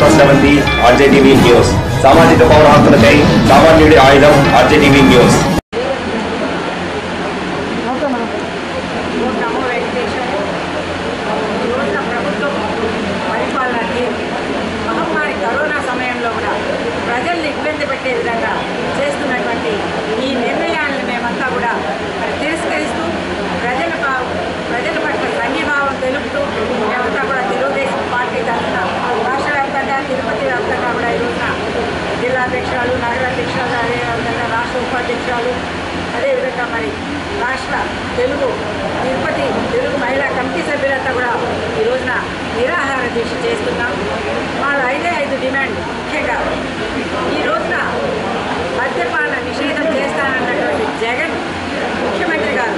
Sravanthi RJTV news సామాజిక పౌర హక్కులకై సామాన్యుడి ఆయుధం ఆర్జేటీవీ న్యూస్ ఓం నమో వెంకటేశ్వర ఈ రోజున ప్రభుత్వం పరిపాలనకి మహమ్మారి కరోనా సమయంలో కూడా ప్రజల్ని ఇబ్బంది పెట్టే విధంగా చేస్తున్నటువంటి ఈ నిర్ణయాలను మేమంతా కూడా మరి తిరస్కరిస్తూ ప్రజల పా- ప్రజల పట్ల సంఘీభావం తెలుపుతూ మేమంతా కూడా తెలుగుదేశం పార్టీ తరఫున రాష్ట్ర వ్యాప్తంగా తిరుపతి వ్యాప్తంగా కూడా ఈ రోజున జిల్లా అధ్యక్షురాలు నగర అధ్యక్షురాలు అదేవిధంగా రాష్ట్ర ఉపాధ్యక్షురాలు అదేవిధంగా మరి రాష్ట్ర తెలుగు తిరుపతి తెలుగు మహిళా కమిటీ సభ్యులంతా కూడా ఈ రోజున నిరాహార దీక్ష చేస్తున్నాం వాళ్ళ ఐదే ఐదు డిమాండ్ ముఖ్యంగా ఈ రోజున మద్యపాన నిషేధం చేస్తానన్నటువంటి జగన్ ముఖ్యమంత్రి గారు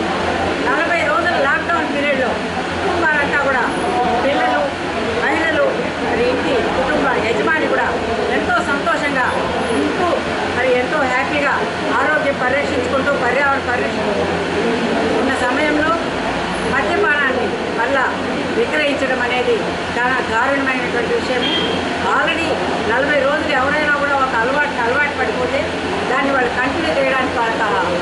నలభై రోజుల లాక్డౌన్ పీరియడ్లో కుటుంబాలంతా కూడా పిల్లలు మహిళలు మరి ఇంటి కుటుంబ యజమాని కూడా ఎంతో సంతోషంగా ఇంటూ మరి ఎంతో హ్యాపీగా ఆరోగ్యం పరిరక్షించుకుంటూ పర్యావరణ పరిరక్షించుకుంటూ ఉన్న సమయంలో మద్యపానాన్ని మళ్ళా విక్రయించడం అనేది చాలా దారుణమైనటువంటి విషయం ఆల్రెడీ నలభై రోజులు ఎవరైనా కూడా ఒక అలవాటు అలవాటు పడిపోతే దాన్ని వాళ్ళు కంటిన్యూ చేయడానికి వాళ్ళ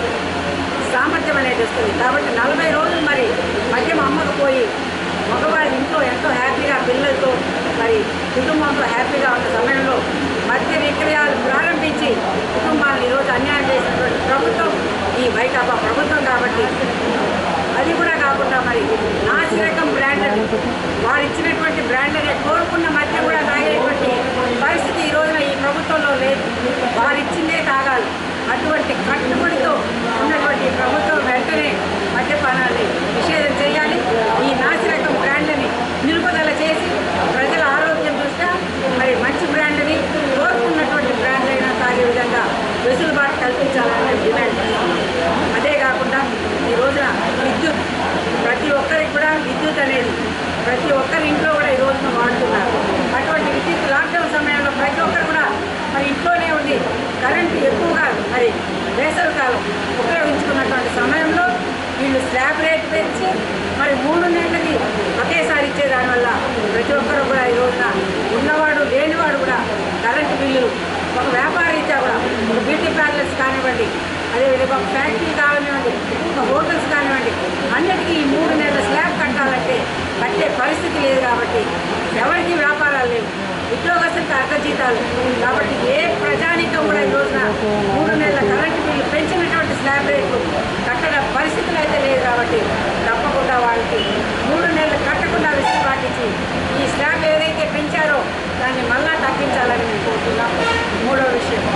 సామర్థ్యం అనేది వస్తుంది కాబట్టి నలభై రోజులు మరి మద్యం అమ్మకపోయి మగవాళ్ళు ఇంట్లో ఎంతో హ్యాపీగా పిల్లలతో మరి కుటుంబంతో హ్యాపీగా ఉన్న సమయంలో మద్య విక్రయాలు ప్రారంభించి కుటుంబాలను ఈరోజు అన్యాయం చేసినటువంటి ప్రభుత్వం ఈ వైకాపా ప్రభుత్వం కాబట్టి అది కూడా కాకుండా మరి నాసిరకం బ్రాండెడ్ వారు ఇచ్చినటువంటి బ్రాండెడ్ కోరుకున్న మధ్య కూడా తాగేటువంటి పరిస్థితి ఈ రోజున ఈ ప్రభుత్వంలో లేదు వారు ఇచ్చిందే తాగాలి అటువంటి కట్టుబడితో ఉన్నటువంటి ప్రభుత్వం వెంటనే మద్యపానాన్ని నిషేధం చేయాలి ఈ నాసిరకం బ్రాండ్ని నిలుపుదల చేసి ప్రజల ఆరోగ్యం దృష్ట్యా మరి మంచి బ్రాండ్ని కోరుకున్నటువంటి బ్రాండ్ అయినా తాగే విధంగా వెసులుబాటు కల్పించాలని మేము డిమాండ్ చేస్తున్నాం అదే కాకుండా ఈ రోజున విద్యుత్ ప్రతి ఒక్కరికి కూడా విద్యుత్ అనేది ప్రతి ఒక్కరి ఇంట్లో కూడా ఈ రోజున వాడుతున్నారు అటువంటి విద్యుత్ లాక్డౌన్ సమయంలో ప్రతి ఒక్కరు కూడా మరి ఇంట్లోనే ఉండి కరెంటు ఎక్కువగా మరి వేసవి కాలం ఉపయోగించుకున్నటువంటి సమయంలో వీళ్ళు స్లాబ్ రేట్ పెంచి మరి మూడు నెలలకి ఒకేసారి ఇచ్చే దానివల్ల ప్రతి ఒక్కరు కూడా ఈ రోజున ఉన్నవాడు లేనివాడు కూడా కరెంటు బిల్లులు ఒక వ్యాపార రీత్యా కూడా ఒక బ్యూటీ పార్లర్స్ కానివ్వండి అదేవిధంగా ఒక ఫ్యాక్టరీ కానివ్వండి ఒక హోటల్స్ కానివ్వండి అన్నిటికీ ఈ మూడు నెలల స్లాబ్ కట్టాలంటే కట్టే పరిస్థితి లేదు కాబట్టి ఎవరికి వ్యాపారాలు లేవు ఉద్యోగస్తులకు అర్ధ జీతాలు కాబట్టి ఏ ప్రజానికం కూడా ఈ రోజున మూడు నెలల కరెంటు బిల్లు పెంచినటువంటి స్లాబ్ రేట్లు కట్టడం పరిస్థితులు అయితే లేదు కాబట్టి తప్పకుండా వాళ్ళకి మూడు నెలలు కట్టకుండా విసుగు పాటించి ఈ స్లాబ్ ఏదైతే పెంచారో దాన్ని మళ్ళా తగ్గించాలని మేము కోరుతున్నాం మూడో విషయం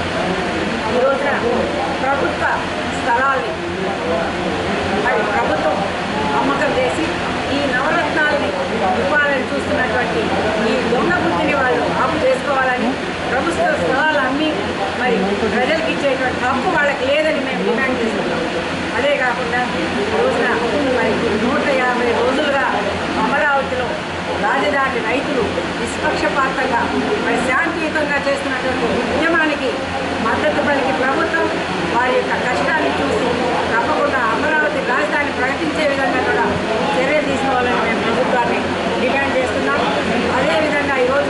ఈ రోజున ప్రభుత్వ స్థలాల్ని మరి ప్రభుత్వం అమ్మకం చేసి ఈ నవరత్నాలని ఇవ్వాలని చూస్తున్నటువంటి ఈ దొంగ బుద్ధిని వాళ్ళు ఆపు చేసుకోవాలని ప్రభుత్వ స్థలాలు అమ్మి మరి ప్రజలకు ఇచ్చేటువంటి హక్కు వాళ్ళకి లేదని మేము డిమాండ్ చేస్తున్నాం అదే కాకుండా ఈ రోజున మరి నూట యాభై రోజులుగా అమరావతిలో రాజధాని రైతులు నిష్పక్షపాతంగా మరి శాంతియుతంగా చేస్తున్నటువంటి ఉద్యమానికి మద్దతు పలికి ప్రభుత్వం వారి యొక్క కష్టాన్ని చూసి తప్పకుండా అమరావతి రాజధాని ప్రకటించే విధంగా కూడా చర్యలు తీసుకోవాలని మేము ప్రభుత్వాన్ని డిమాండ్ చేస్తున్నాం అదేవిధంగా ఈరోజు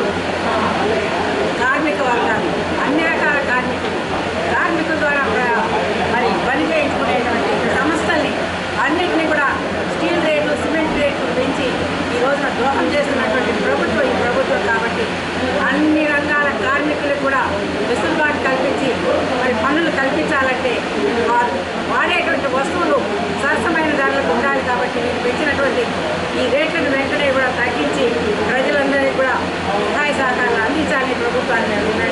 కార్మిక వర్గాలు అన్ని రకాల కార్మికులు కార్మికుల ద్వారా ప్ర- మరి పని చేయించుకునేటువంటి సంస్థల్ని అన్నింటినీ కూడా స్టీల్ రేట్లు సిమెంట్ రేట్లు పెంచి ఈ రోజున ద్రోహం చేస్తున్నటువంటి ప్రభుత్వం ఈ ప్రభుత్వం కాబట్టి అన్ని రంగాల కార్మికులకు కూడా వెసులుబాటు కల్పించి మరి పనులు కల్పించాలంటే వారు వాడేటువంటి వస్తువులు సరసమైన ధరలకు ఉండాలి కాబట్టి వీళ్ళు పెంచినటువంటి ఈ రేట్లను వెంటనే కూడా తగ్గించి ప్రజలందరికీ కూడా సహాయ సహకారాలు అందించాలని ప్రభుత్వాన్ని మేము డిమాండ్